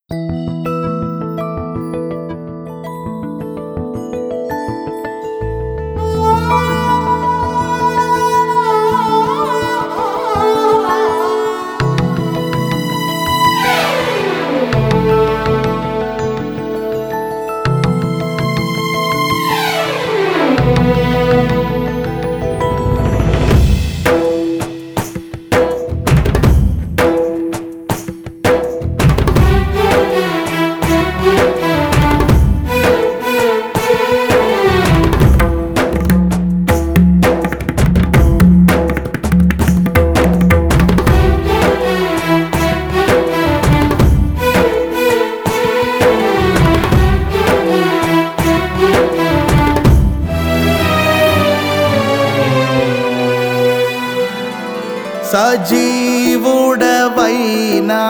సజీవుడవైనా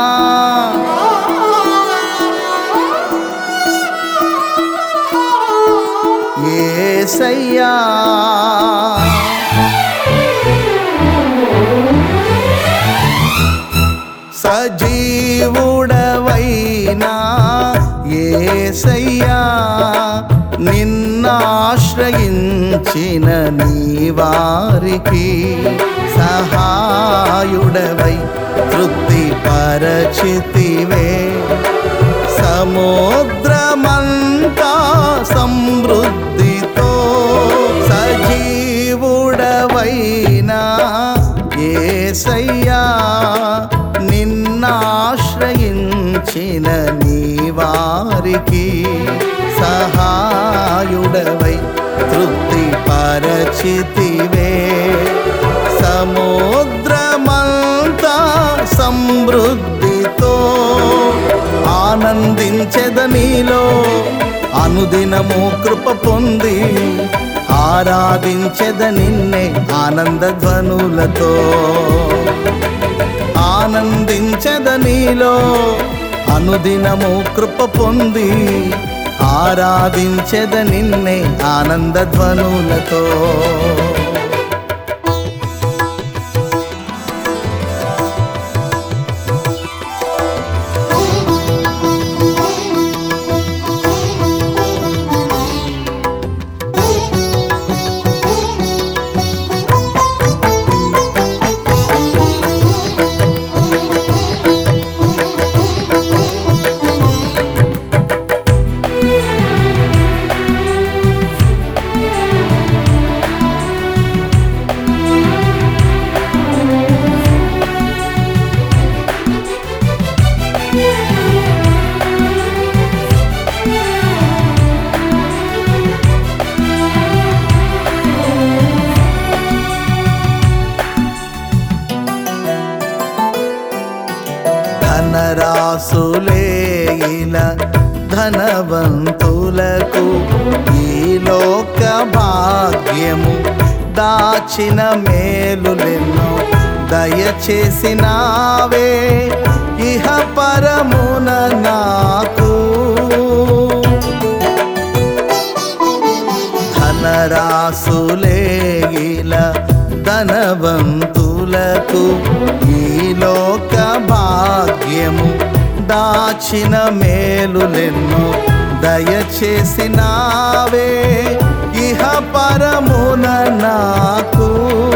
ఏసయ్యా సజీవుడవైనా ఏసయ్యా నిన్నాశ్రయించిన నీ వారికి సహాయుడవై తృప్తి పరచితివే సముద్రమంతా సమృద్ధితో సజీవుడవైనా ఏసయ్యా నిన్నాశ్రయించిన నీ వారికి సహాయుడవై తృప్తి పరచితివే సముద్రమంతా సమృద్ధితో ఆనందించెద నీలో అనుదినము కృప పొంది ఆరాధించెద నిన్నే ఆనంద ధ్వనులతో ఆనందించెద నీలో అనుదినము కృప పొంది ఆరాధించెద నిన్నే ఆనంద ధ్వనులతో ధనరాసులేల ధనవంతులకు ఈ లోక భాగ్యము దాచిన మేలులెన్నో దయచేసినావే ఇహ పరమున నాకు ధనరాసులేల ధనవంతులకు ఈ లోక భాగ్యము దాచిన మేలులెన్నో దయచేసినావే ఇహ పరమున నాకు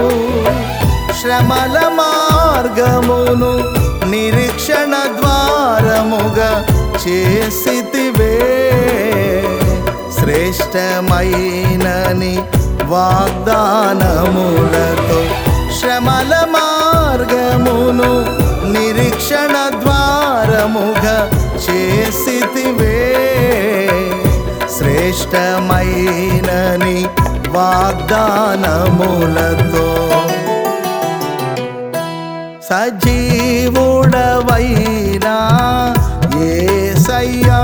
శ్రమల మార్గమును నిరీక్షణ ద్వారముగా చేసితివే శ్రేష్టమైనని వాగ్దానములతో శ్రమల మార్గమును నిరీక్షణ ద్వారముగా చేసితివే శ్రేష్టమైనని వాగ్దానములతో సజీవుడవైనా ఏసయ్యా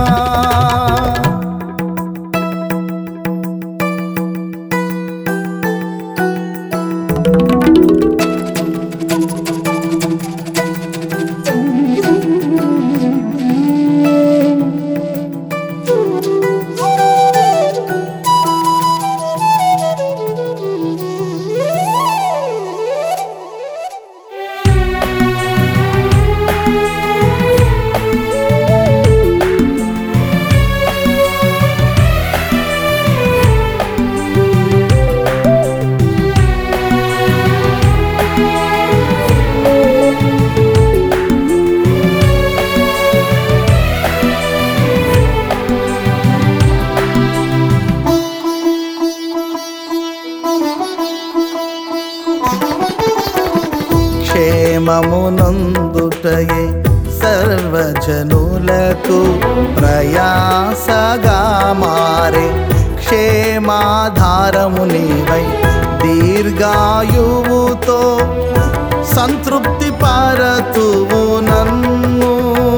సర్వజనులకు ప్రయాసగా మారే క్షేమాధారము నీవై దీర్ఘాయువుతో సంతృప్తి పరతువు నన్ను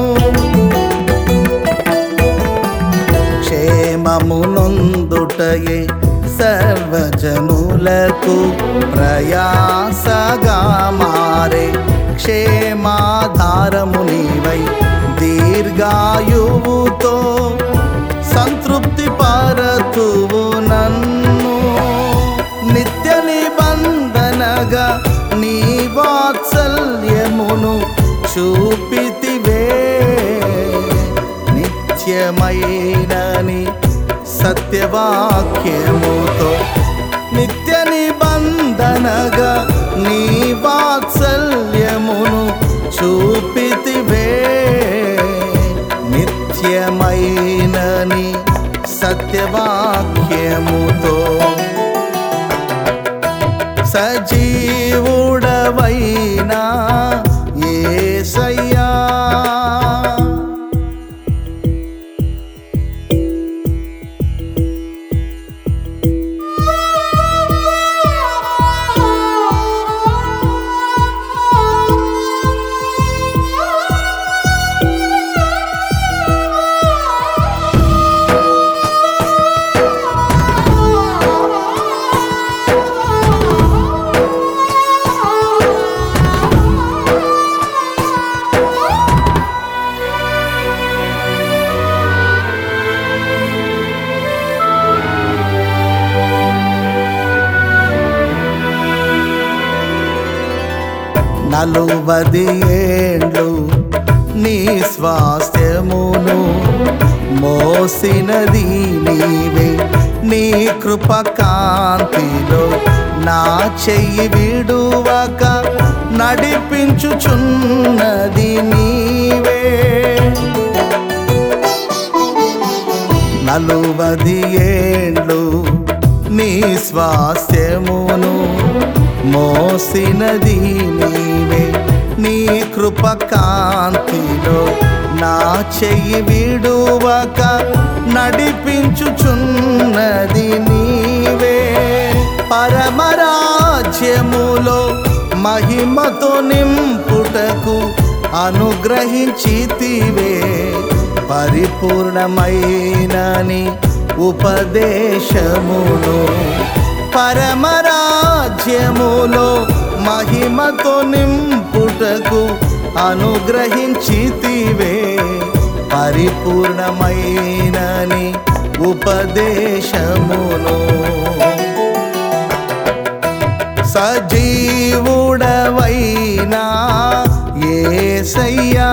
క్షేమమునొందుటయే సర్వజనులకు ప్రయాసగా మారే క్షేమాధారము నీవై దీర్ఘాయువుతో సంతృప్తి పరతువు నన్ను నిత్య నిబంధనగా నీ వాత్సల్యమును చూపితివే నిత్యమైనని సత్యవాక్యముతో నిత్య నిబంధనగా నీ వాత్సల్యమును చూపితివే నిత్యమైనని సత్యవాక్యముతో సజీవుడవైనా ఏసయ్యా నలువది ఏండ్లు నీ స్వాస్థ్యమును మోసినది నీవే నీ కృప కాంతిలో నా చెయ్యి విడువక నడిపించుచున్నది నీవే నలువది ఏండ్లు నీ స్వాస్థ్యమును మోసినది నీవే నీ కృప కాంతిలో నా చెయ్యి విడువక నడిపించుచున్నది నీవే పరమరాజ్యములో మహిమతో నింపుటకు అనుగ్రహించితివే పరిపూర్ణమైనని ఉపదేశమును పరమరాజ్యములో మహిమతో నింపుటకు అనుగ్రహించితివే పరిపూర్ణమైనని ఉపదేశమును సజీవుడవైనా ఏసయ్యా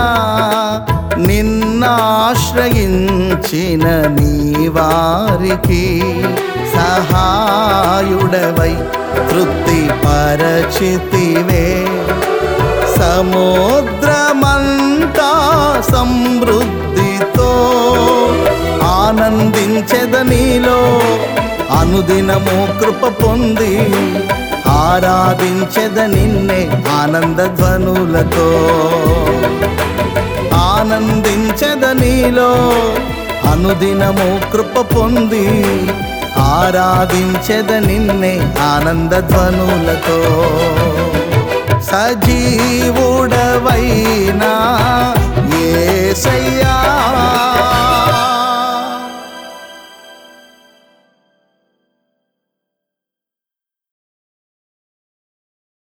నిన్నాశ్రయించిన నీ వారికి సహాయుడవై తృప్తి పరచితివే సముద్రమంతా సమృద్ధితో ఆనందించెద నీలో అనుదినము కృప పొంది ఆరాధించెద నిన్నే ఆనంద ధ్వనులతో ఆనందించెద నీలో అనుదినము కృప పొంది ఆరాధించెద నిన్నే ఆనంద ధ్వనులతో సజీవుడవైనా ఏ